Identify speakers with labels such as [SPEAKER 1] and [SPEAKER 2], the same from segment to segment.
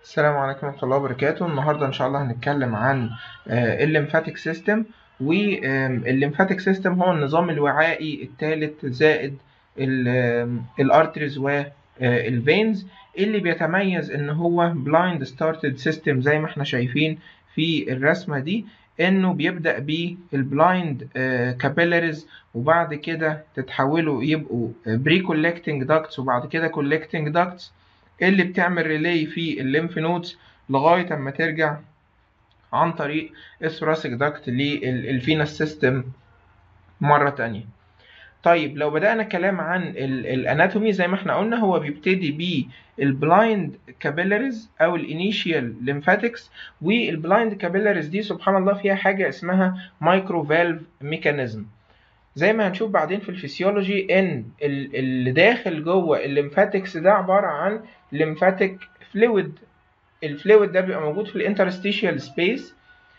[SPEAKER 1] السلام عليكم ورحمة الله وبركاته النهاردة إن شاء الله هنتكلم عن الليمفاتيك سيستم والليمفاتيك سيستم هو النظام الوعائي الثالث زائد الارتريز والفينز اللي بيتميز ان هو بلايند ستارتد سيستم زي ما احنا شايفين في الرسمة دي انه بيبدأ بالبلايند كابيلاريز وبعد كده تتحولوا يبقوا بري كولكتنج داكتس وبعد كده كولكتنج داكتس اللي بتعمل ريلي في الليمف نودز لغايه اما ترجع عن طريق الثوراسيك داكت للفينس سيستم مره تانية طيب لو بدأنا كلام عن الاناتومي زي ما احنا قلنا هو بيبتدي بالبلايند كابيلاريز او الانيشيال ليمفاتكس والبلايند كابيلاريز دي سبحان الله فيها حاجه اسمها مايكرو فالف ميكانيزم زي ما هنشوف بعدين في الفسيولوجي ان اللي داخل جوه الليمفاتكس ده عباره عن ليمفاتيك فلويد الفلويد ده بيبقى موجود في الانترستيشيال سبيس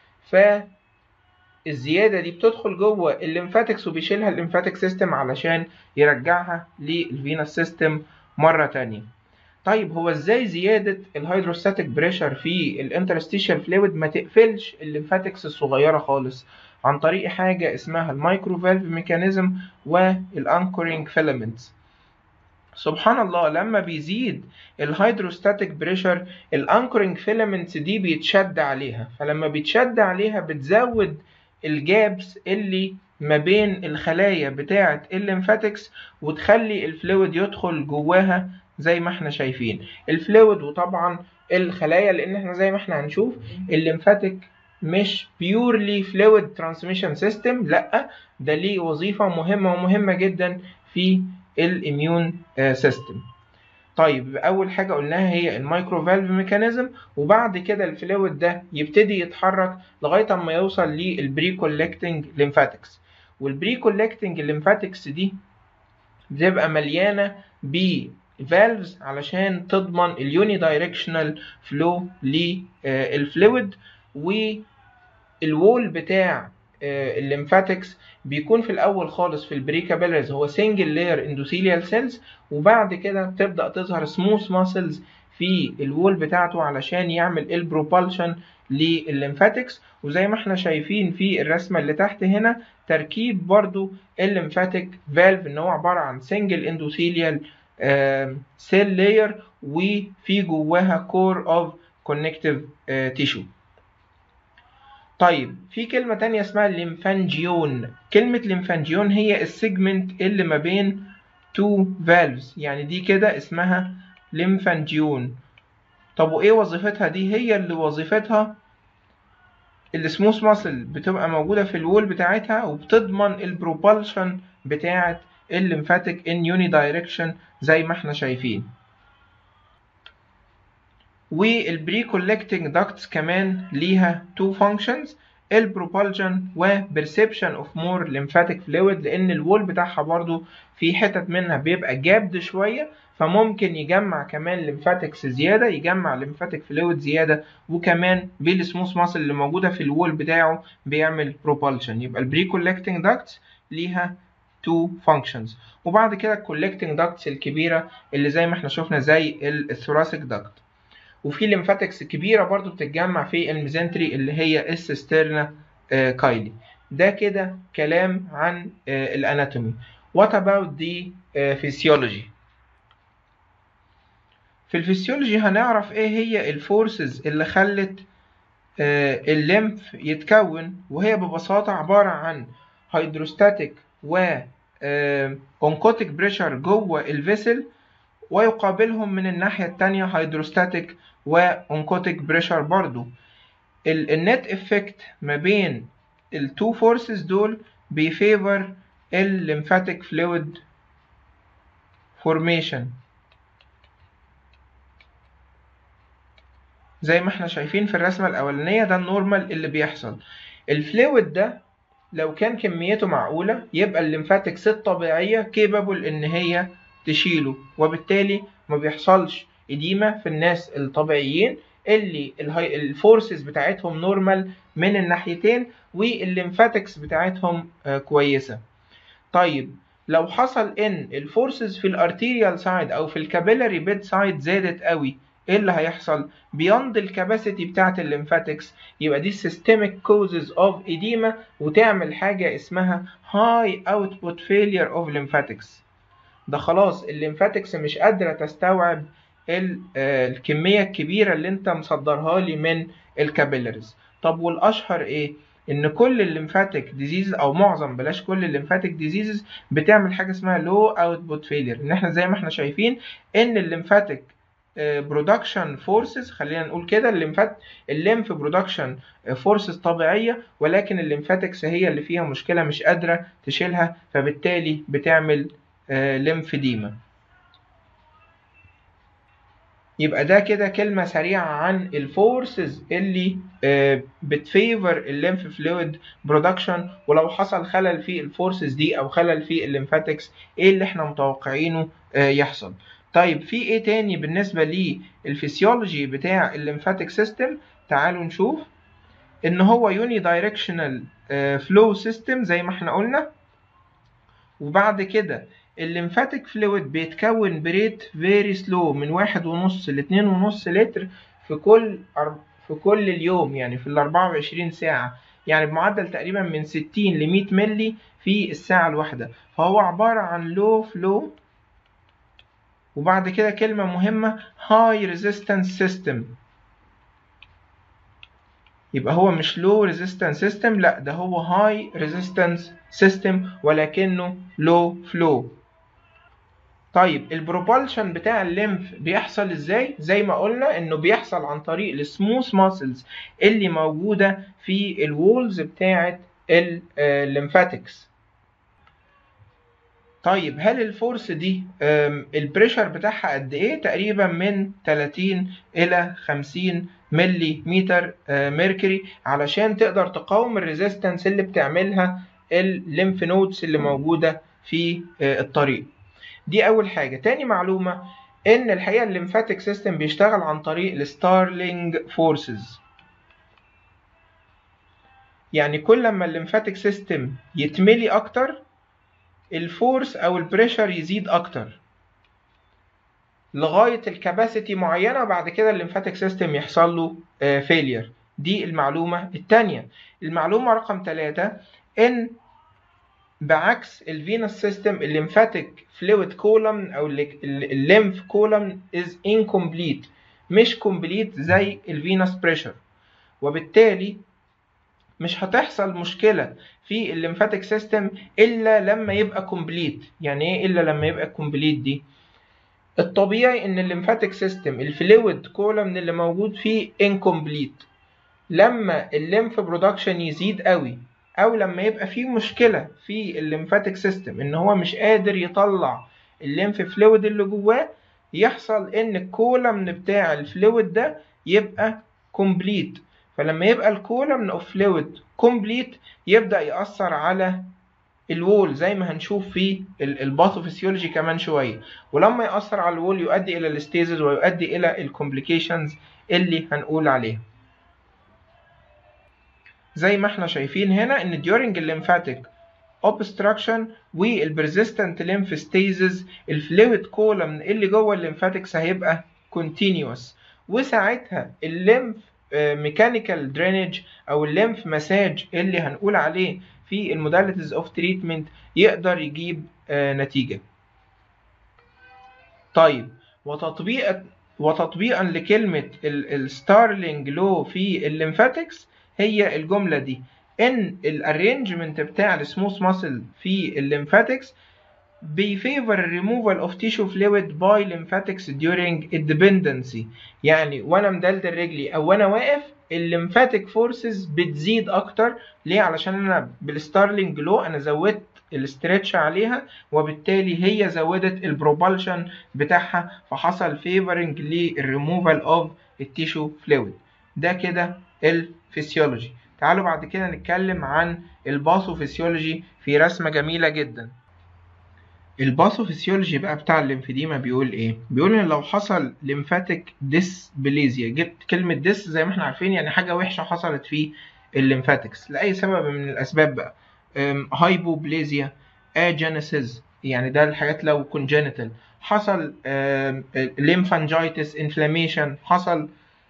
[SPEAKER 1] فالزياده دي بتدخل جوه الليمفاتكس وبيشيلها الليمفاتيك سيستم علشان يرجعها للفينس سيستم مره تانية طيب هو ازاي زياده الهيدروستاتيك بريشر في الانترستيشيال فلويد ما تقفلش الليمفاتكس الصغيره خالص عن طريق حاجه اسمها المايكرو فالف ميكانيزم والانكورينج فيلامنتس سبحان الله لما بيزيد الهيدروستاتيك بريشر الانكورنج فيلامنتس دي بيتشد عليها فلما بيتشد عليها بتزود الجابس اللي ما بين الخلايا بتاعة الليمفاتكس وتخلي الفلويد يدخل جواها زي ما احنا شايفين الفلويد وطبعا الخلايا لان احنا زي ما احنا هنشوف الليمفاتيك مش بيورلي فلويد ترانسميشن سيستم لا ده ليه وظيفة مهمة ومهمة جدا في الاميون سيستم طيب اول حاجه قلناها هي المايكرو فالف ميكانيزم وبعد كده الفلويد ده يبتدي يتحرك لغايه اما يوصل للبري كولكتنج ليمفاتكس والبري كولكتنج ليمفاتكس دي بتبقى مليانه ب فالفز علشان تضمن اليوني دايركشنال فلو للفلويد والوول بتاع الليمفاتكس بيكون في الاول خالص في البري كابيلاريز هو سنجل لاير اندوثيليال سيلز وبعد كده بتبدا تظهر سموث ماسلز في الوول بتاعته علشان يعمل البروبالشن للليمفاتكس وزي ما احنا شايفين في الرسمه اللي تحت هنا تركيب برضو الليمفاتيك فالف ان هو عباره عن سنجل اندوثيليال سيل لاير وفي جواها كور اوف كونكتيف تيشو طيب في كلمة تانية اسمها الليمفانجيون كلمة ليمفانجيون هي السيجمنت اللي ما بين تو فالفز يعني دي كده اسمها ليمفانجيون طب وايه وظيفتها دي هي اللي وظيفتها السموث ماسل بتبقى موجودة في الوول بتاعتها وبتضمن البروبالشن بتاعة الليمفاتيك ان يوني دايركشن زي ما احنا شايفين والبري كولكتنج داكتس كمان ليها تو فانكشنز البروبالجن وبرسبشن اوف مور lymphatic فلويد لان الوول بتاعها برضو في حتت منها بيبقى جابد شويه فممكن يجمع كمان ليمفاتكس زياده يجمع ليمفاتيك فلويد زياده وكمان بالسموث ماسل اللي موجوده في الوول بتاعه بيعمل بروبالشن يبقى البري كولكتنج داكتس ليها تو فانكشنز وبعد كده الكولكتنج داكتس الكبيره اللي زي ما احنا شفنا زي الثوراسيك داكت وفي ليمفاتكس كبيرة برضو بتتجمع في الميزنتري اللي هي السيسترنا كايلي ده كده كلام عن الاناتومي what about the physiology في الفسيولوجي هنعرف ايه هي الفورسز اللي خلت الليمف يتكون وهي ببساطة عبارة عن هيدروستاتيك و اونكوتيك بريشر جوه الفيسل ويقابلهم من الناحية التانية هيدروستاتيك وانكوتيك بريشر برضو النت افكت ما بين التو فورسز دول بيفيفر الليمفاتيك فلويد فورميشن زي ما احنا شايفين في الرسمة الأولانية ده النورمال اللي بيحصل الفلويد ده لو كان كميته معقولة يبقى الليمفاتكس الطبيعية كيبابل إن هي تشيله وبالتالي ما بيحصلش إديمة في الناس الطبيعيين اللي الفورسز بتاعتهم نورمال من الناحيتين والليمفاتكس بتاعتهم كويسة طيب لو حصل ان الفورسز في الارتيريال سايد او في الكابيلاري بيد سايد زادت قوي ايه اللي هيحصل بيوند الكباسيتي بتاعه الليمفاتكس يبقى دي systemic causes of edema وتعمل حاجه اسمها high output failure of lymphatics ده خلاص الليمفاتكس مش قادره تستوعب الكميه الكبيره اللي انت مصدرها لي من الكابيلاريز طب والاشهر ايه ان كل الليمفاتيك ديزيز او معظم بلاش كل الليمفاتيك ديزيزز بتعمل حاجه اسمها لو اوتبوت فيلير ان احنا زي ما احنا شايفين ان الليمفاتيك برودكشن فورسز خلينا نقول كده الليمفات الليمف برودكشن فورسز طبيعيه ولكن الليمفاتكس هي اللي فيها مشكله مش قادره تشيلها فبالتالي بتعمل ليمفديما يبقى ده كده كلمة سريعة عن الفورسز اللي بتفيفر الليمف فلويد برودكشن ولو حصل خلل في الفورسز دي او خلل في الليمفاتكس ايه اللي احنا متوقعينه يحصل طيب في ايه تاني بالنسبة للفسيولوجي بتاع الليمفاتيك سيستم تعالوا نشوف ان هو يوني دايركشنال فلو سيستم زي ما احنا قلنا وبعد كده الليمفاتيك فلويد بيتكون بريت فيري سلو من واحد ونص لاتنين ونص لتر في كل في كل اليوم يعني في ال 24 ساعة يعني بمعدل تقريبا من 60 ل 100 ملي في الساعة الواحدة فهو عبارة عن لو فلو وبعد كده كلمة مهمة هاي ريزيستنس سيستم يبقى هو مش لو ريزيستنس سيستم لا ده هو هاي ريزيستنس سيستم ولكنه لو فلو طيب البروبالشن بتاع الليمف بيحصل ازاي زي ما قلنا انه بيحصل عن طريق السموث ماسلز اللي موجوده في الوولز بتاعه الليمفاتكس طيب هل الفورس دي البريشر بتاعها قد ايه تقريبا من 30 الى 50 ملي متر ميركوري علشان تقدر تقاوم الريزيستنس اللي بتعملها الليمف نودز اللي موجوده في الطريق دي اول حاجه تاني معلومه ان الحقيقه الليمفاتيك سيستم بيشتغل عن طريق الستارلينج فورسز يعني كل ما الليمفاتيك سيستم يتملي اكتر الفورس او البريشر يزيد اكتر لغايه الكباسيتي معينه بعد كده الليمفاتيك سيستم يحصل له فيلير دي المعلومه الثانيه المعلومه رقم ثلاثة ان بعكس الفينوس سيستم الليمفاتيك فلويد كولم او الليمف كولم از incomplete مش كومبليت زي الفينوس بريشر وبالتالي مش هتحصل مشكلة في الليمفاتيك سيستم إلا لما يبقى كومبليت يعني إيه إلا لما يبقى كومبليت دي الطبيعي إن الليمفاتيك سيستم الفلويد كولم اللي موجود فيه incomplete لما الليمف برودكشن يزيد قوي او لما يبقى في مشكله في الليمفاتيك سيستم ان هو مش قادر يطلع الليمف فلويد اللي جواه يحصل ان الكولمن بتاع الفلويد ده يبقى كومبليت فلما يبقى الكولمن اوف فلويد كومبليت يبدا ياثر على الوول زي ما هنشوف في الباثوفيسيولوجي كمان شويه ولما ياثر على الوول يؤدي الى الاستيزز ويؤدي الى الكومبليكيشنز اللي هنقول عليها زي ما احنا شايفين هنا ان during الليمفاتيك obstruction والبرزيستنت lymph stasis الفلويد كولم اللي جوه الليمفاتكس هيبقى continuous وساعتها الليمف ميكانيكال درينج او الليمف مساج اللي هنقول عليه في الموداليتيز اوف تريتمنت يقدر يجيب نتيجه طيب وتطبيق وتطبيقا لكلمه الستارلينج لو في الليمفاتكس هي الجمله دي ان الارينجمنت بتاع السموث ماسل في الليمفاتكس بيفيفر الريموفال اوف تيشو فلويد باي ليمفاتكس during الديبندنسي يعني وانا مدلدل رجلي او وانا واقف الليمفاتيك فورسز بتزيد اكتر ليه علشان انا بالستارلينج لو انا زودت الاسترتش عليها وبالتالي هي زودت البروبالشن بتاعها فحصل فيفرنج للريموفال اوف التيشو فلويد ده كده الفسيولوجي تعالوا بعد كده نتكلم عن الباثوفيسيولوجي في رسمة جميلة جدا الباثوفيسيولوجي بقى بتاع الليمفيديما بيقول ايه بيقول ان لو حصل ليمفاتيك ديسبليزيا جبت كلمة ديس زي ما احنا عارفين يعني حاجة وحشة حصلت في الليمفاتكس لأي سبب من الأسباب بقى هايبوبليزيا اجينيسيس يعني ده الحاجات لو كونجينيتال حصل ليمفانجايتس انفلاميشن حصل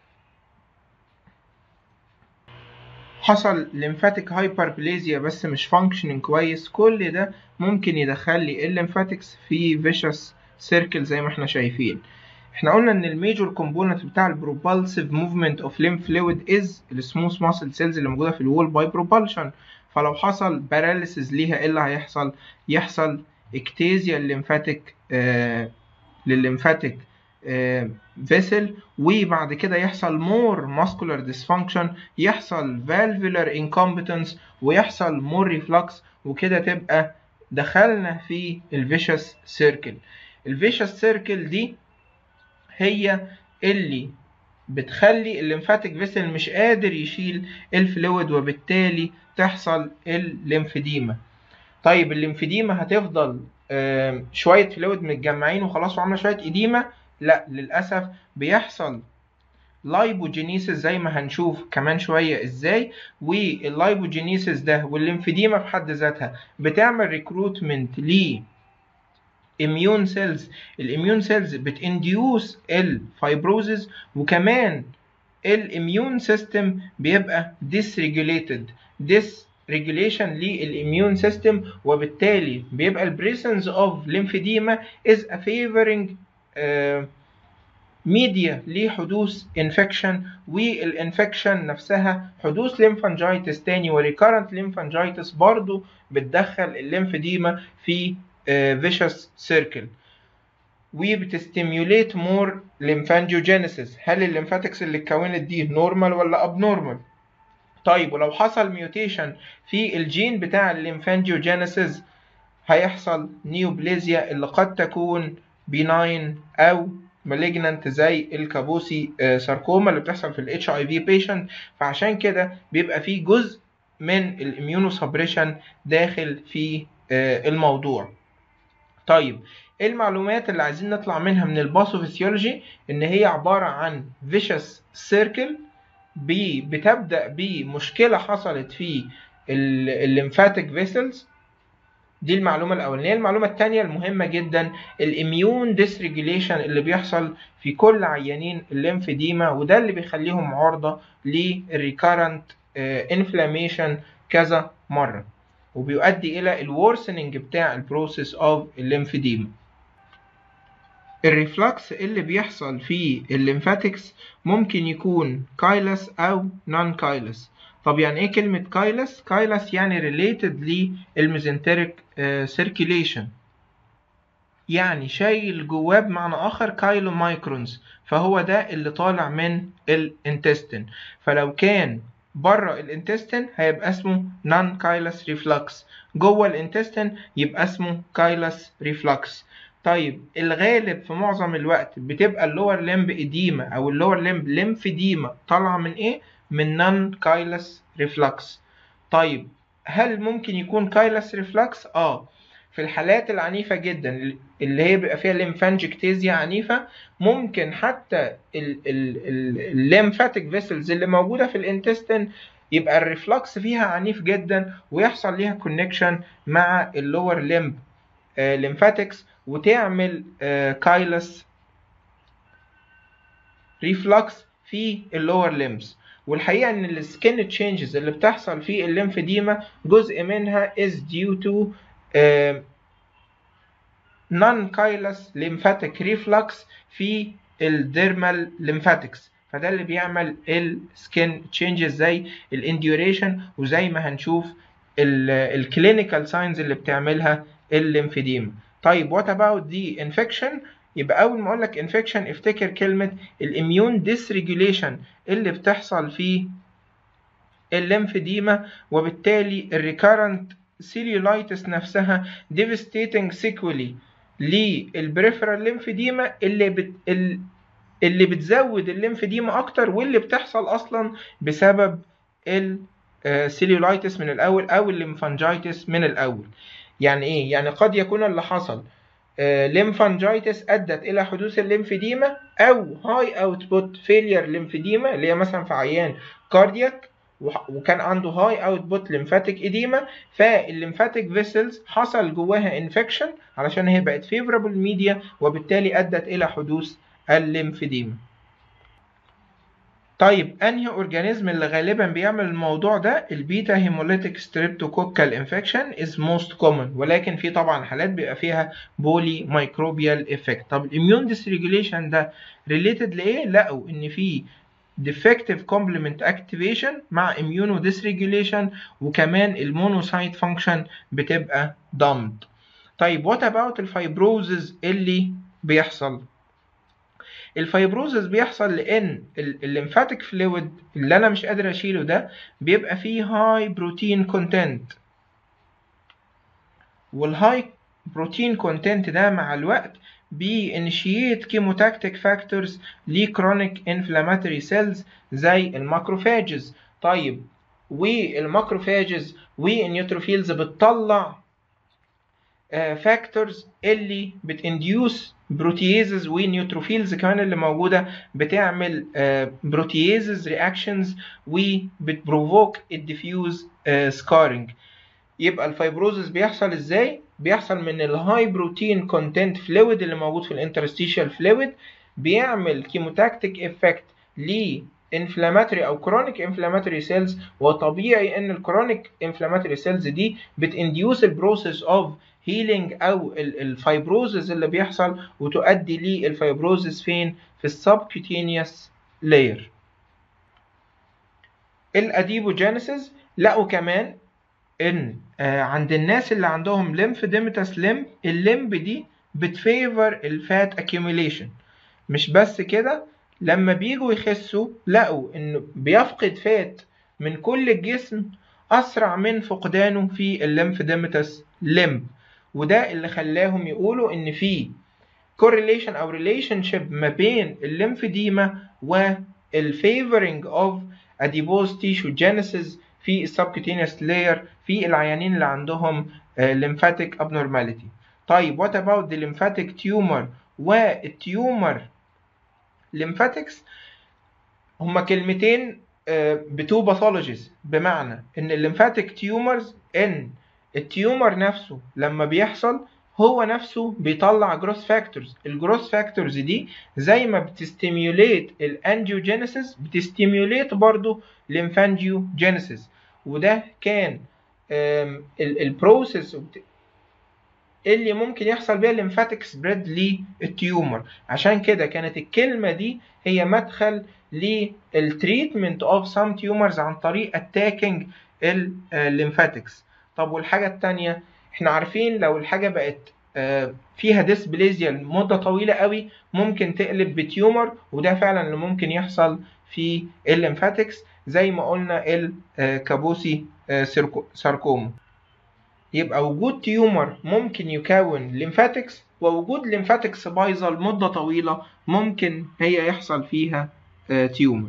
[SPEAKER 1] حصل ليمفاتيك هايبربليزيا بس مش فانكشننج كويس كل ده ممكن يدخل لي الليمفاتكس في فيشس سيركل زي ما احنا شايفين احنا قلنا ان الميجور كومبوننت بتاع البروبالسيف موفمنت اوف ليمف فلويد از السموث ماسل سيلز اللي موجوده في الوول باي بروبالشن فلو حصل باراليسيس ليها ايه اللي هيحصل يحصل اكتيزيا الليمفاتيك آه للليمفاتيك فيسل وبعد كده يحصل مور ماسكولار ديسفانكشن يحصل فالفولار انكومبتنس ويحصل مور ريفلكس وكده تبقى دخلنا في الفيشس سيركل الفيشس سيركل دي هي اللي بتخلي الليمفاتيك فيسل مش قادر يشيل الفلويد وبالتالي تحصل الليمفديما طيب الليمفديما هتفضل شويه فلويد متجمعين وخلاص وعامله شويه اديمه لا للاسف بيحصل لايبوجينيسيس زي ما هنشوف كمان شويه ازاي واللايبوجينيسيس ده والليمفديما في حد ذاتها بتعمل ريكروتمنت ل اميون سيلز الاميون سيلز بتانديوس الفايبروزز وكمان الاميون سيستم بيبقى ديسريجوليتد ديس ريجوليشن للاميون سيستم وبالتالي بيبقى البريسنس اوف ليمفيديما از ا فيفرنج ميديا لحدوث انفكشن والانفكشن نفسها حدوث ليمفانجايتس تاني وريكارنت ليمفانجايتس برضو بتدخل الليمفديما في فيشس سيركل وبتستيميوليت مور ليمفانجيوجينيسيس هل الليمفاتكس اللي اتكونت دي نورمال ولا اب نورمال طيب ولو حصل ميوتيشن في الجين بتاع الليمفانجيوجينيسيس هيحصل نيوبليزيا اللي قد تكون بيناين او مالجنانت زي الكابوسي ساركوما اللي بتحصل في الاتش اي في بيشنت فعشان كده بيبقى في جزء من الاميونو سبريشن داخل في الموضوع طيب ايه المعلومات اللي عايزين نطلع منها من الباثوفيسيولوجي ان هي عباره عن فيشس سيركل بتبدا بمشكله حصلت في الليمفاتيك فيسلز دي المعلومة الأولانية، المعلومة التانية المهمة جدا الاميون ديسريجيليشن اللي بيحصل في كل عيانين الليمفديما وده اللي بيخليهم عرضة للريكارنت انفلاميشن كذا مرة وبيؤدي إلى الورسننج بتاع البروسيس اوف الليمفديما. الريفلكس اللي بيحصل في الليمفاتكس ممكن يكون كايلس أو نون كايلس طب يعني ايه كلمة كايلس؟ كايلس يعني related للميزنتريك سيركيليشن يعني شايل جواه بمعنى آخر كايلو مايكرونز فهو ده اللي طالع من الانتستين فلو كان بره الانتستين هيبقى اسمه نون كايلس ريفلكس جوه الانتستين يبقى اسمه كايلس ريفلكس طيب الغالب في معظم الوقت بتبقى اللور لمب اديما او اللور لمب لمفديما طالعه من ايه من نون كايلس ريفلكس طيب هل ممكن يكون كايلس ريفلكس اه في الحالات العنيفة جدا اللي هي بيبقى فيها ليمفانجكتيزيا عنيفة ممكن حتى الليمفاتيك فيسلز اللي موجودة في الانتستين يبقى الريفلكس فيها عنيف جدا ويحصل ليها كونكشن مع اللور ليمب ليمفاتكس وتعمل كايلس ريفلكس في اللور ليمبس والحقيقه ان السكين تشينجز اللي بتحصل في الليمفديما جزء منها is due to uh, non chylous lymphatic reflux في الديرمال ليمفاتكس فده اللي بيعمل السكين تشينجز زي الانديوريشن وزي ما هنشوف الكلينيكال ساينز اللي بتعملها الليمفديما طيب وات اباوت دي انفكشن يبقى اول ما اقول لك انفكشن افتكر كلمه الاميون ديسريجوليشن اللي بتحصل في الليمفديما وبالتالي الريكارنت سيلولايتس نفسها devastating sequelae للبريفرال ليمفديما اللي بت... اللي بتزود الليمفديما اكتر واللي بتحصل اصلا بسبب السيلولايتس من الاول او الليمفانجايتس من الاول يعني ايه يعني قد يكون اللي حصل ليمفانجايتس ادت الى حدوث الليمفديما او هاي اوتبوت فيلير ليمفديما اللي هي مثلا في عيان كاردياك وكان عنده هاي اوتبوت ليمفاتيك اديما فالليمفاتيك فيسلز حصل جواها انفكشن علشان هي بقت فيفرابل ميديا وبالتالي ادت الى حدوث الليمفيديما طيب انهي اورجانيزم اللي غالبا بيعمل الموضوع ده البيتا هيموليتيك ستريبتوكوكال انفكشن از موست كومن ولكن في طبعا حالات بيبقى فيها بولي مايكروبيال افكت طب الاميون ديسريجوليشن ده ريليتد لايه لقوا ان في defective complement activation مع immunodysregulation وكمان المونوسايت فانكشن بتبقى dumped طيب what about الفايبروزز اللي بيحصل الفايبروزس بيحصل لان الليمفاتيك فلويد اللي انا مش قادر اشيله ده بيبقى فيه هاي بروتين كونتنت والهاي بروتين كونتنت ده مع الوقت بينشيت كيموتاكتيك فاكتورز لكرونيك انفلاماتوري سيلز زي الماكروفاجز طيب والماكروفاجز والنيوتروفيلز بتطلع فاكتورز اللي بتانديوس بروتييزز ونيوتروفيلز كمان اللي موجوده بتعمل بروتييزز رياكشنز وبتبروفوك الديفيوز سكارنج يبقى الفايبروزس بيحصل ازاي بيحصل من الهاي بروتين كونتنت فلويد اللي موجود في الانترستيشال فلويد بيعمل كيموتاكتيك افكت ل انفلاماتوري او كرونيك انفلاماتوري سيلز وطبيعي ان الكرونيك انفلاماتوري سيلز دي بتانديوس البروسيس اوف هيلينج او الفايبروزز اللي بيحصل وتؤدي للفايبروزز فين في السبكوتينيوس لاير الاديبوجينيسيس لقوا كمان ان عند الناس اللي عندهم ليمفديمتاس ليمب الليمب دي بتفيفر الفات اكيوميليشن مش بس كده لما بيجوا يخسوا لقوا انه بيفقد فات من كل الجسم اسرع من فقدانه في الليمفديمتاس ليمب وده اللي خلاهم يقولوا ان في correlation او relationship ما بين الليمفديما والفيفرنج اوف adipose tissue genesis في السبكوتينيوس لاير في العيانين اللي عندهم lymphatic abnormality طيب what about the lymphatic tumor والتيومر lymphatics هما كلمتين بتو باثولوجيز بمعنى ان الليمفاتيك تيومرز ان التيومر نفسه لما بيحصل هو نفسه بيطلع جروث فاكتورز الجروث فاكتورز دي زي ما بتستيميوليت الانجيوجينيسيس بتستيميوليت برضو ليمفانجيوجينيسيس وده كان البروسيس اللي ممكن يحصل بيها الليمفاتيك سبريد للتيومر عشان كده كانت الكلمه دي هي مدخل للتريتمنت اوف سام تيومرز عن طريق اتاكينج الليمفاتكس طب والحاجه الثانيه احنا عارفين لو الحاجه بقت فيها ديسبليزيا لمده طويله قوي ممكن تقلب بتيومر وده فعلا اللي ممكن يحصل في الليمفاتكس زي ما قلنا الكابوسي ساركوما يبقى وجود تيومر ممكن يكون ليمفاتكس ووجود ليمفاتكس بايظه لمده طويله ممكن هي يحصل فيها تيومر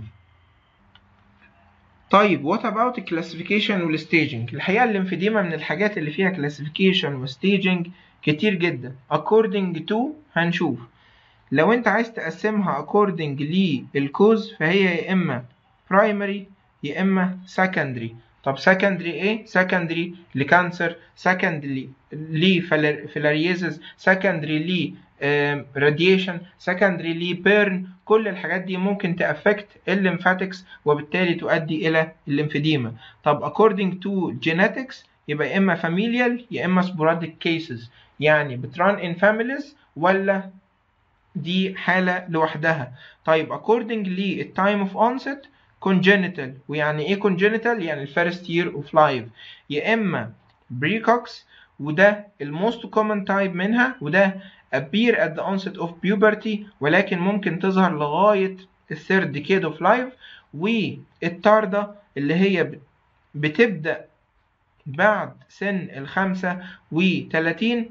[SPEAKER 1] طيب وات اباوت الكلاسيفيكيشن والستيجنج الحقيقه الليمفيديما من الحاجات اللي فيها كلاسيفيكيشن وستيجنج كتير جدا according to هنشوف لو انت عايز تقسمها according للكوز فهي يا اما primary يا اما secondary طب secondary ايه secondary لكانسر secondary لفيلاريزز secondary ل راديشن secondary لبيرن كل الحاجات دي ممكن تأفكت الليمفاتكس وبالتالي تؤدي إلى الليمفيديما طب according to genetics يبقى يا إما familial يا إما sporadic cases يعني بتران in families ولا دي حالة لوحدها طيب according ل time of onset congenital ويعني ايه congenital يعني الفيرست year of life يا اما precox وده الموست common type منها وده appear at the onset of puberty ولكن ممكن تظهر لغاية الثيرد decade of life والطاردة اللي هي بتبدأ بعد سن الخمسة وتلاتين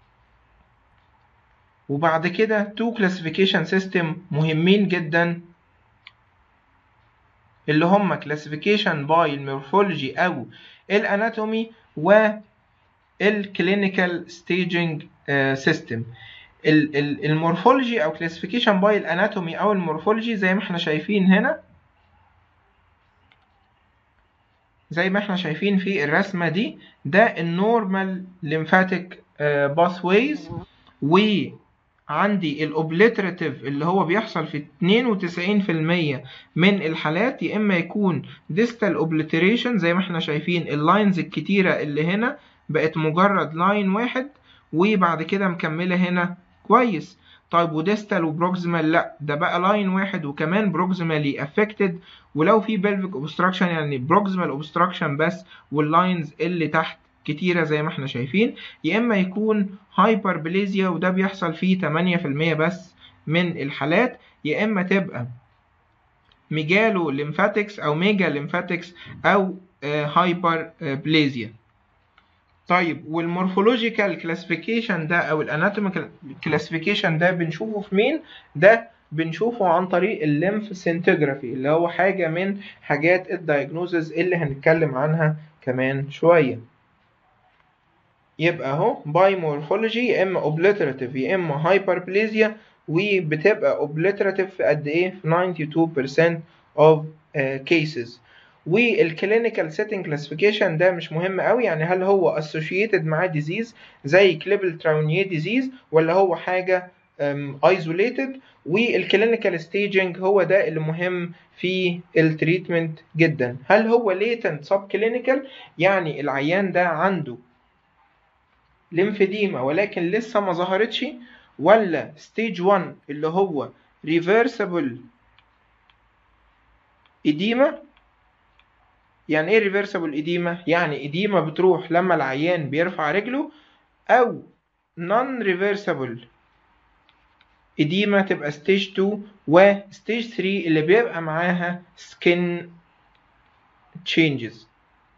[SPEAKER 1] وبعد كده تو classification system مهمين جدا اللي هم classification by المورفولوجي أو الاناتومي والكلينيكال staging سيستم المورفولوجي او classification باي الاناتومي او المورفولوجي زي ما احنا شايفين هنا زي ما احنا شايفين في الرسمة دي ده النورمال ليمفاتيك باثويز وعندي الاوبليتراتيف اللي هو بيحصل في 92% من الحالات يا اما يكون ديستال اوبليتريشن زي ما احنا شايفين اللاينز الكتيرة اللي هنا بقت مجرد لاين واحد وبعد كده مكملة هنا كويس طيب وديستال وبروكسيمال لا ده بقى لاين واحد وكمان بروكسيمالي افكتد ولو في بلفيك اوبستراكشن يعني بروكسيمال اوبستراكشن بس واللاينز اللي تحت كتيرة زي ما احنا شايفين يا اما يكون هايبربليزيا وده بيحصل فيه 8% بس من الحالات يا اما تبقى ميجالو ليمفاتكس او ميجا ليمفاتكس او هايبر بليزيا طيب والمورفولوجيكال كلاسيفيكيشن ده او الاناتوميكال كلاسيفيكيشن ده بنشوفه في مين ده بنشوفه عن طريق الليمف سنتجرافي اللي هو حاجه من حاجات الدايجنوزز اللي هنتكلم عنها كمان شويه يبقى اهو باي مورفولوجي يا اما اوبليتراتيف يا اما هايبربليزيا وبتبقى اوبليتراتيف في قد ايه في 92% of uh, cases والكلينيكال سيتنج كلاسيفيكيشن ده مش مهم قوي يعني هل هو اسوشيتد معاه ديزيز زي كليبل تراونيه ديزيز ولا هو حاجه ايزوليتد والكلينيكال ستيجنج هو ده اللي مهم في التريتمنت جدا هل هو ليتنت سب كلينيكال يعني العيان ده عنده ليمفيديما ولكن لسه ما ظهرتش ولا ستيج 1 اللي هو ريفرسبل إديمة يعني ايه ريفرسبل إديمة؟ يعني إديمة بتروح لما العيان بيرفع رجله أو نون ريفرسبل إديمة تبقى ستيج 2 وستيج 3 اللي بيبقى معاها سكين تشينجز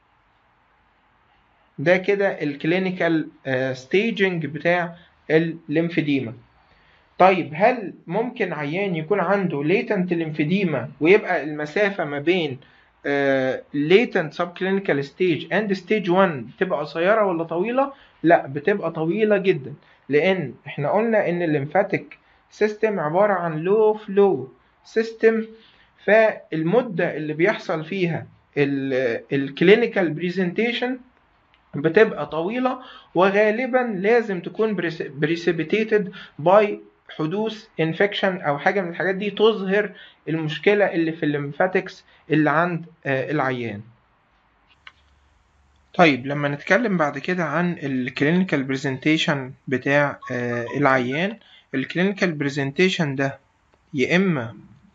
[SPEAKER 1] ده كده الكلينيكال ستيجنج بتاع الليمفيديما طيب هل ممكن عيان يكون عنده ليتنت ليمفيديما ويبقى المسافة ما بين ليتنت سب كلينيكال ستيج اند ستيج 1 تبقى قصيرة ولا طويلة؟ لا بتبقى طويلة جدا لأن احنا قلنا إن الليمفاتيك سيستم عبارة عن لو فلو سيستم فالمدة اللي بيحصل فيها الكلينيكال بريزنتيشن بتبقى طويلة وغالبا لازم تكون بريسيبيتيتد باي حدوث انفكشن او حاجه من الحاجات دي تظهر المشكله اللي في الليمفاتكس اللي عند العيان طيب لما نتكلم بعد كده عن الكلينيكال برزنتيشن بتاع العيان الكلينيكال برزنتيشن ده يا اما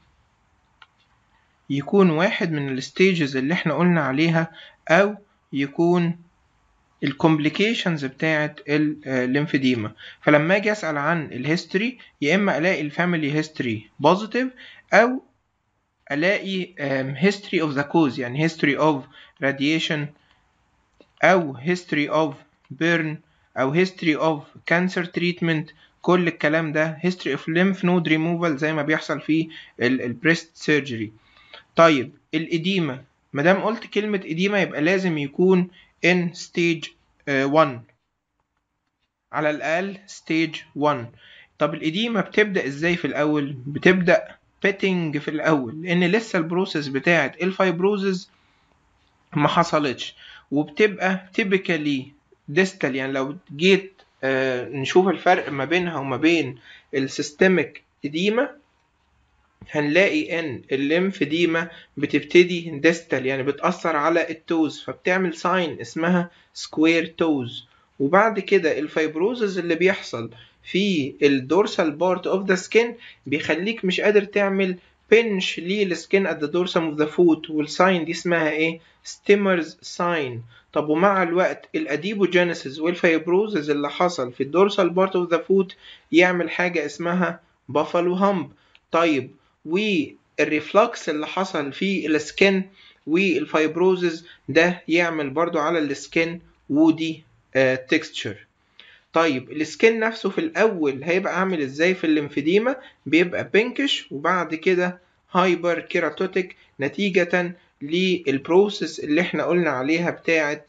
[SPEAKER 1] يكون واحد من الستيجز اللي احنا قلنا عليها او يكون الكومبليكيشنز بتاعه الليمفيديما فلما اجي اسال عن الهيستوري يا اما الاقي الفاميلي هيستوري بوزيتيف او الاقي هيستوري اوف ذا كوز يعني هيستوري اوف راديشن او هيستوري اوف بيرن او هيستوري اوف كانسر تريتمنت كل الكلام ده هيستوري اوف ليمف نود ريموفال زي ما بيحصل في البريست سيرجري طيب الاديمه مادام قلت كلمه اديمه يبقى لازم يكون in stage uh, 1 على الأقل stage 1 طب الإديمة بتبدأ إزاي في الأول؟ بتبدأ بيتنج في الأول لأن لسه البروسيس بتاعة الفايبروزز ما حصلتش وبتبقى typically distal يعني لو جيت uh, نشوف الفرق ما بينها وما بين السيستميك إديمة هنلاقي ان الليمفديما بتبتدي ديستال يعني بتأثر على التوز فبتعمل ساين اسمها سكوير توز وبعد كده الفايبروزز اللي بيحصل في الدورسال بارت اوف ذا سكين بيخليك مش قادر تعمل بنش للسكين at the dorsum of the foot والساين دي اسمها ايه ستيمرز ساين طب ومع الوقت الاديبوجينيسيس والفايبروزز اللي حصل في الدورسال بارت اوف ذا فوت يعمل حاجه اسمها بافالو هامب طيب والريفلكس اللي حصل في السكن والفايبروزز ده يعمل برضو على السكن وودي تكستشر طيب السكن نفسه في الاول هيبقى عامل ازاي في الليمفيديما بيبقى بينكش وبعد كده هايبر كيراتوتيك نتيجة للبروسيس اللي احنا قلنا عليها بتاعة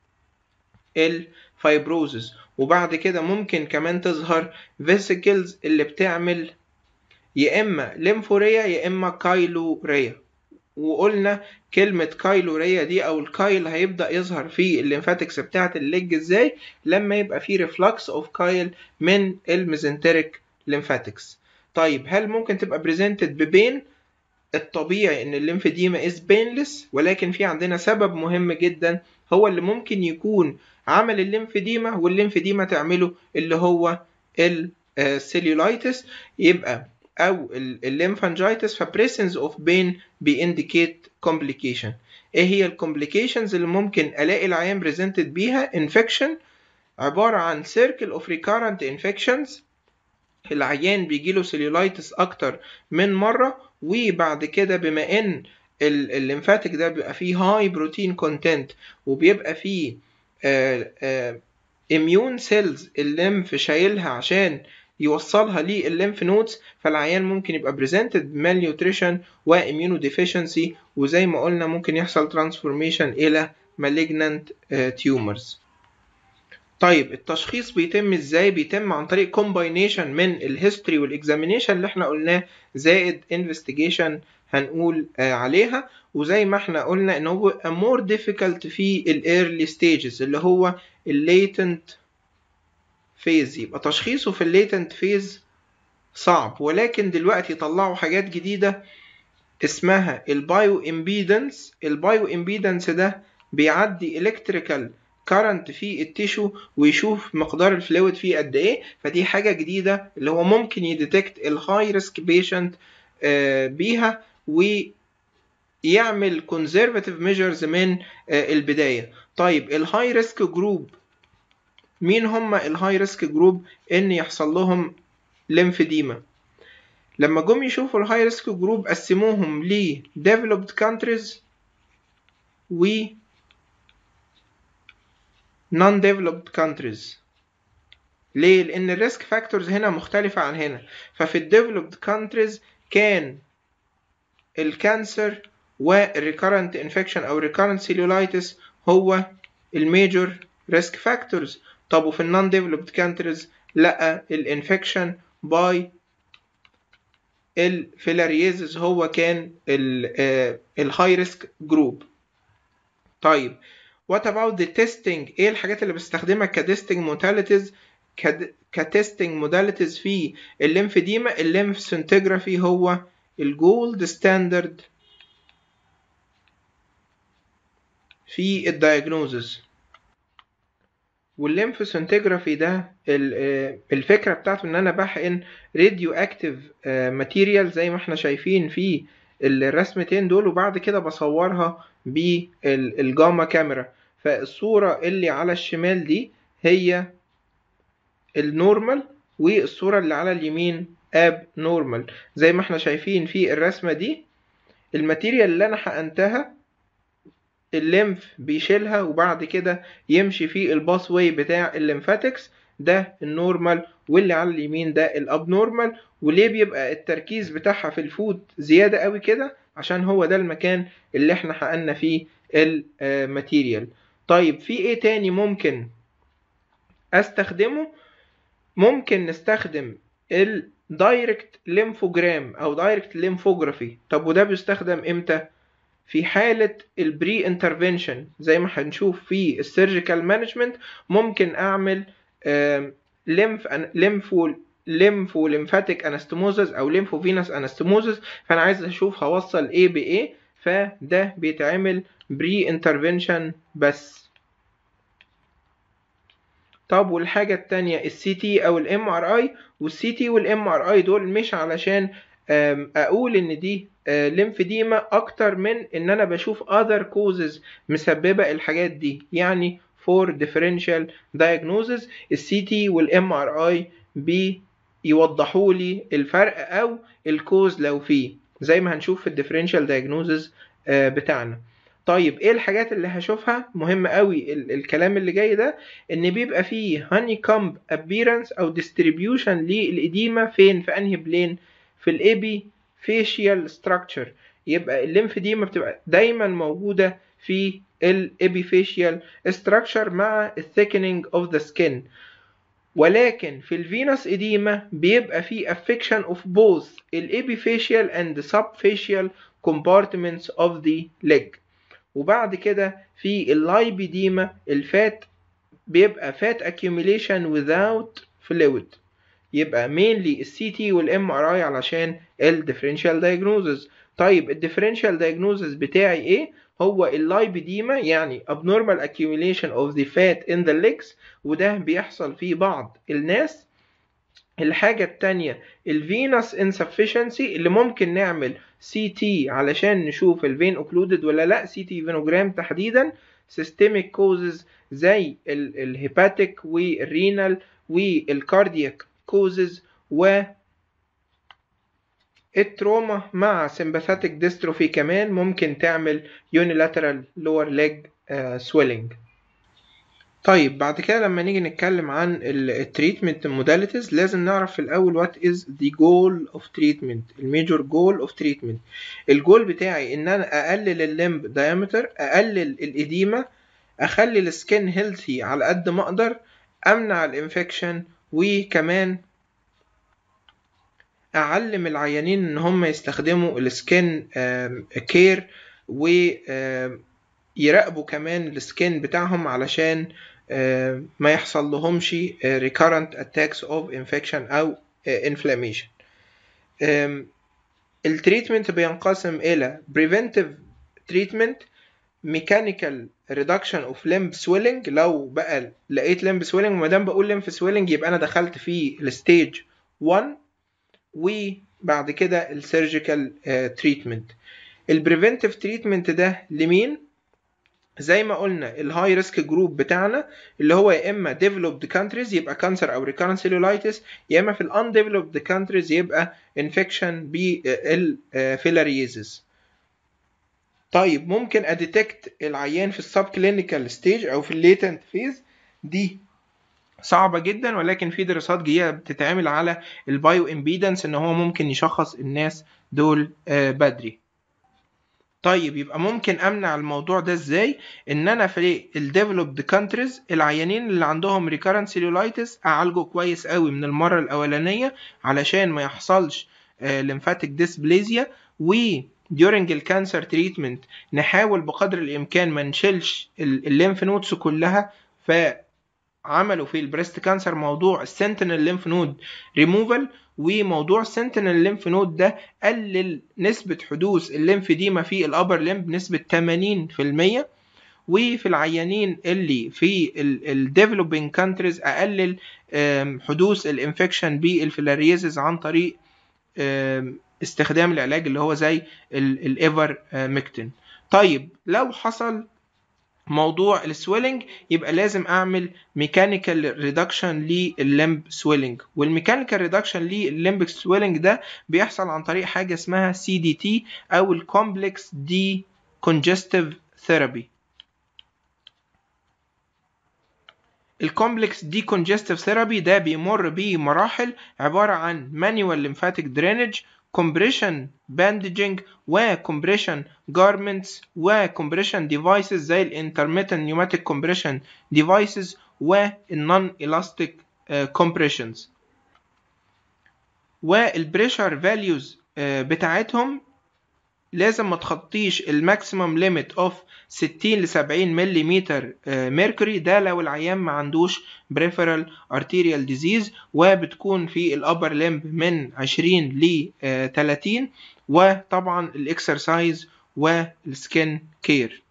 [SPEAKER 1] الفايبروزز وبعد كده ممكن كمان تظهر فيسيكلز اللي بتعمل يا اما ليمفوريا يا اما كايلوريا وقلنا كلمة كايلوريا دي أو الكايل هيبدأ يظهر في الليمفاتكس بتاعة الليج إزاي لما يبقى في ريفلكس أوف كايل من الميزنتريك ليمفاتكس طيب هل ممكن تبقى بريزنتد ببين الطبيعي ان الليمفديما از بينلس ولكن في عندنا سبب مهم جدا هو اللي ممكن يكون عمل الليمفديما والليمفديما تعمله اللي هو السيلولايتس يبقى او الليمفانجيتس فبريسنس اوف بين بينديكيت كومبليكيشن ايه هي الكومبليكيشنز اللي ممكن الاقي العيان بريزنتد بيها انفكشن عباره عن سيركل اوف ريكارنت انفكشنز العيان بيجيله سيلولايتس اكتر من مره وبعد كده بما ان الليمفاتيك ده بيبقى فيه هاي بروتين كونتنت وبيبقى فيه اميون سيلز الليمف شايلها عشان يوصلها للليمف نودز فالعيان ممكن يبقى بريزنتد مالنيوتريشن واميونو ديفيشنسي وزي ما قلنا ممكن يحصل ترانسفورميشن الى malignant تيومرز طيب التشخيص بيتم ازاي بيتم عن طريق كومباينيشن من الهيستوري والاكزامينيشن اللي احنا قلناه زائد انفستيجيشن هنقول آه عليها وزي ما احنا قلنا ان هو بيبقى more difficult في الايرلي ستيجز اللي هو الليتنت فيز يبقى تشخيصه في الليتنت فيز صعب ولكن دلوقتي طلعوا حاجات جديدة اسمها البايو امبيدنس البايو امبيدنس ده بيعدي الكتريكال كارنت في التيشو ويشوف مقدار الفلويد فيه قد ايه فدي حاجة جديدة اللي هو ممكن يديتكت الهاي ريسك بيشنت بيها ويعمل conservative measures من البداية طيب الهاي ريسك جروب مين هم الهاي ريسك جروب ان يحصل لهم ليمفديما لما جم يشوفوا الهاي ريسك جروب قسموهم ل developed countries و non developed countries ليه؟ لأن الريسك فاكتورز هنا مختلفة عن هنا ففي الديفلوبد countries كان الكانسر والريكارنت انفكشن أو recurrent cellulitis هو الميجور ريسك فاكتورز طب وفي النون ديفلوبد كانتريز لا الانفكشن باي الفيلاريزز هو كان الهاي ريسك جروب طيب وات اباوت ذا تيستنج ايه الحاجات اللي بستخدمها كتيستنج موداليتيز كتيستنج موداليتيز في الليمفديما الليمف سنتجرافي هو الجولد ستاندرد في الدايجنوزز والليمف سنتجرافي ده الفكره بتاعته ان انا بحقن راديو اكتيف ماتيريال زي ما احنا شايفين في الرسمتين دول وبعد كده بصورها بالجاما كاميرا فالصوره اللي على الشمال دي هي النورمال والصوره اللي على اليمين اب نورمال زي ما احنا شايفين في الرسمه دي الماتيريال اللي انا حقنتها الليمف بيشيلها وبعد كده يمشي في الباس واي بتاع الليمفاتكس ده النورمال واللي على اليمين ده الاب نورمال وليه بيبقى التركيز بتاعها في الفود زيادة قوي كده عشان هو ده المكان اللي احنا حقنا فيه الماتيريال طيب في ايه تاني ممكن استخدمه ممكن نستخدم الدايركت ليمفوجرام او دايركت ليمفوجرافي طب وده بيستخدم امتى في حالة البري انترفنشن زي ما هنشوف في السيرجيكال مانجمنت ممكن اعمل ليمف ليمفو ليمفو ليمفاتيك انستموزز او ليمفو فينوس انستموزز فانا عايز اشوف هوصل ايه بايه فده بيتعمل بري انترفنشن بس طب والحاجة التانية السي تي او الام ار اي والسي تي والام ار اي دول مش علشان اقول ان دي ليمفديما اكتر من ان انا بشوف other causes مسببة الحاجات دي يعني for differential diagnosis السي تي والام ار اي بيوضحوا لي الفرق او الكوز لو فيه زي ما هنشوف في الديفرنشال diagnosis بتاعنا طيب ايه الحاجات اللي هشوفها مهم قوي الكلام اللي جاي ده ان بيبقى فيه هاني كامب ابيرنس او ديستريبيوشن للاديمه فين في انهي بلين في الابي فيشيال ستراكشر يبقى الليمفديما بتبقى دايما موجوده في الابيفيشيال ستراكشر مع الثيكنينج اوف ذا سكين ولكن في الفينوس اديما بيبقى في افكشن اوف بوث الابيفيشيال اند subfacial compartments of the leg وبعد كده في اللايبيديما الفات بيبقى fat accumulation without fluid يبقى mainly السي تي والام ار اي علشان الديفرنشال diagnosis طيب الديفرنشال diagnosis بتاعي ايه هو اللايبيديما يعني abnormal accumulation of the fat in the legs وده بيحصل في بعض الناس الحاجة التانية الفينوس insufficiency اللي ممكن نعمل سي تي علشان نشوف الفين اوكلودد ولا لا سي تي فينوجرام تحديدا systemic causes زي الهيباتيك والرينال والكاردياك كوزز و التروما مع sympathetic dystrophy كمان ممكن تعمل unilateral lower leg uh, swelling طيب بعد كده لما نيجي نتكلم عن التريتمنت موداليتيز لازم نعرف في الاول what is the goal of treatment الميجور جول of treatment الجول بتاعي ان انا اقلل الليمب diameter اقلل الاديمه اخلي السكين هيلثي على قد ما اقدر امنع الانفكشن وكمان اعلم العيانين ان هم يستخدموا السكين كير ويراقبوا كمان السكين بتاعهم علشان ما يحصل لهمش recurrent attacks of infection او inflammation التريتمنت بينقسم الى preventive treatment mechanical reduction of limb swelling لو بقى لقيت limb swelling وما دام بقول limb swelling يبقى انا دخلت في الستيج 1 وبعد كده السيرجيكال تريتمنت البريفنتيف تريتمنت ده لمين زي ما قلنا الهاي ريسك جروب بتاعنا اللي هو يا اما developed countries يبقى كانسر او recurrent cellulitis يا اما في الان developed countries يبقى infection بالفيلاريزز طيب ممكن اديتكت العيان في السب كلينيكال ستيج او في الليتنت فيز دي صعبة جدا ولكن في دراسات جديدة بتتعمل على البايو امبيدنس ان هو ممكن يشخص الناس دول بدري طيب يبقى ممكن امنع الموضوع ده ازاي ان انا في الديفلوبد كانتريز العيانين اللي عندهم ريكارنت سيلولايتس اعالجه كويس قوي من المره الاولانيه علشان ما يحصلش ليمفاتيك ديسبليزيا و during الكانسر تريتمنت نحاول بقدر الامكان ما نشيلش الليمف نودز كلها فعملوا في البريست كانسر موضوع السنتينل ليمف نود ريموفال وموضوع السنتينل ليمف نود ده قلل نسبة حدوث الليمفديما في الأبر ليمب بنسبة 80% وفي العيانين اللي في الديفلوبينج كانتريز أقلل حدوث الانفكشن بالفيلاريزز عن طريق استخدام العلاج اللي هو زي الايفر ميكتين طيب لو حصل موضوع السويلنج يبقى لازم اعمل ميكانيكال ريدكشن لللمب سويلنج والميكانيكال ريدكشن لللمب سويلنج ده بيحصل عن طريق حاجه اسمها سي دي تي او الكومبلكس دي كونجستيف ثيرابي الكومبلكس دي كونجستيف ثيرابي ده بيمر بمراحل عباره عن مانيوال ليمفاتيك درينج compression bandaging و compression garments و compression devices زي ال intermittent pneumatic compression devices و non elastic uh, compressions والبريشر values uh, بتاعتهم لازم ما تخطيش الماكسيمم ليميت اوف 60 ل 70 ملم ميركوري ده لو العيان ما عندوش بريفرال ارتيريال ديزيز وبتكون في الابر ليمب من 20 ل 30 وطبعا الاكسرسايز والسكين كير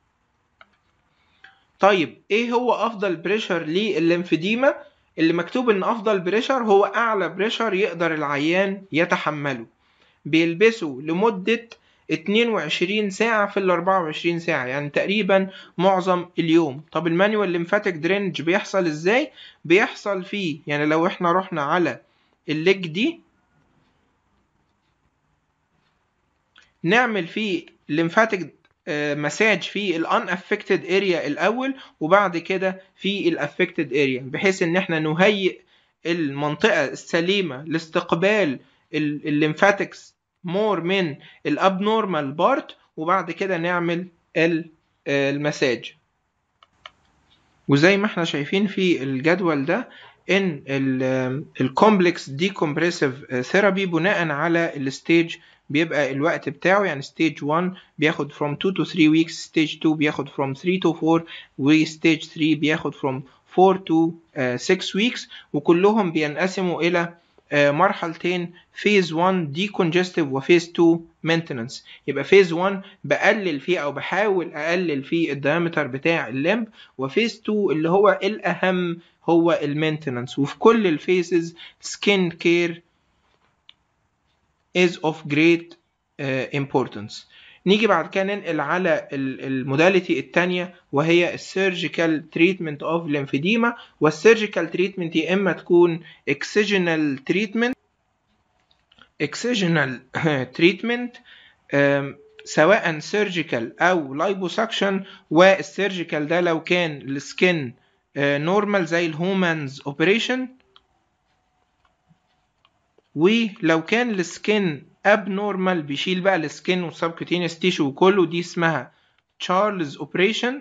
[SPEAKER 1] طيب ايه هو افضل بريشر للليمفديما اللي مكتوب ان افضل بريشر هو اعلى بريشر يقدر العيان يتحمله بيلبسه لمده 22 ساعة في ال 24 ساعة يعني تقريبا معظم اليوم طب المانيوال ليمفاتيك درينج بيحصل ازاي بيحصل فيه يعني لو احنا رحنا على الليج دي نعمل فيه ليمفاتيك مساج في الان افكتد اريا الاول وبعد كده في الافكتد اريا بحيث ان احنا نهيئ المنطقة السليمة لاستقبال الليمفاتكس مور من الابنورمال بارت وبعد كده نعمل المساج وزي ما احنا شايفين في الجدول ده ان الكومبلكس ديكمبريسيف ثيرابي بناء على الستيج بيبقى الوقت بتاعه يعني ستيج 1 بياخد from 2 to 3 weeks ستيج 2 بياخد from 3 to 4 وستيج 3 بياخد from 4 to 6 weeks وكلهم بينقسموا إلى مرحلتين فيز 1 دي كونجستيف وفيز 2 مينتننس يبقى فيز 1 بقلل فيه او بحاول اقلل فيه الدايمتر بتاع الليمب وفيز 2 اللي هو الاهم هو المينتننس وفي كل الفيزز سكين كير is of great uh, importance نيجي بعد كده ننقل على الموداليتي الثانيه وهي السيرجيكال تريتمنت اوف ليمفيديما والسيرجيكال تريتمنت يا اما تكون اكسجنال تريتمنت اكسجنال تريتمنت سواء سيرجيكال او لايبوسكشن والسيرجيكال ده لو كان السكن نورمال زي الهومانز اوبريشن ولو كان السكن ابنورمال بيشيل بقى السكن والسبكوتينيوس تيشو وكله دي اسمها تشارلز اوبريشن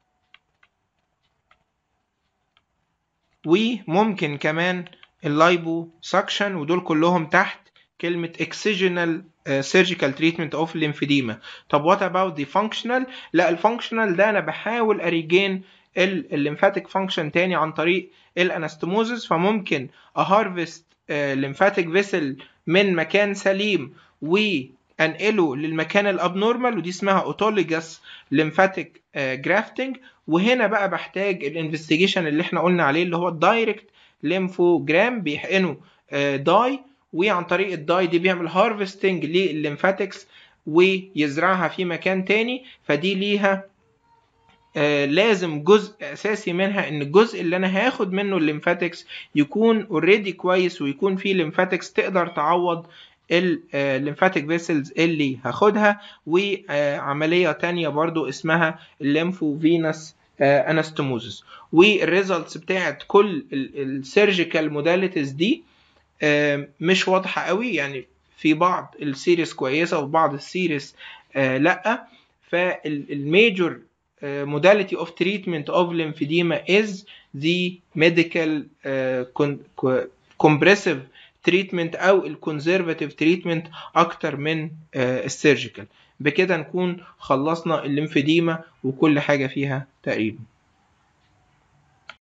[SPEAKER 1] وممكن كمان اللايبو سكشن ودول كلهم تحت كلمة excisional surgical treatment of lymphedema طب what about the functional لا الفانكشنال ده انا بحاول اريجين الليمفاتيك فانكشن تاني عن طريق الانستموزس فممكن اهارفست lymphatic فيسل من مكان سليم وانقله للمكان الابنورمال ودي اسمها اوتوليجاس ليمفاتيك جرافتنج وهنا بقى بحتاج الانفستيجيشن اللي احنا قلنا عليه اللي هو الدايركت ليمفوجرام بيحقنوا داي وعن طريق الداي دي بيعمل هارفستنج للليمفاتكس ويزرعها في مكان تاني فدي ليها آه لازم جزء اساسي منها ان الجزء اللي انا هاخد منه الليمفاتكس يكون اوريدي كويس ويكون فيه ليمفاتكس تقدر تعوض الليمفاتيك فيسلز اللي هاخدها وعمليه تانية برضو اسمها الليمفو فينس انستموزس والريزلتس بتاعت كل السيرجيكال موداليتيز دي مش واضحه قوي يعني في بعض السيريس كويسه وبعض السيريس لا فالميجور modality of treatment of lymphedema is the medical uh, compressive treatment او الكونزرفاتيف تريتمنت اكتر من السيرجيكال بكده نكون خلصنا الليمفيديما وكل حاجه فيها تقريبا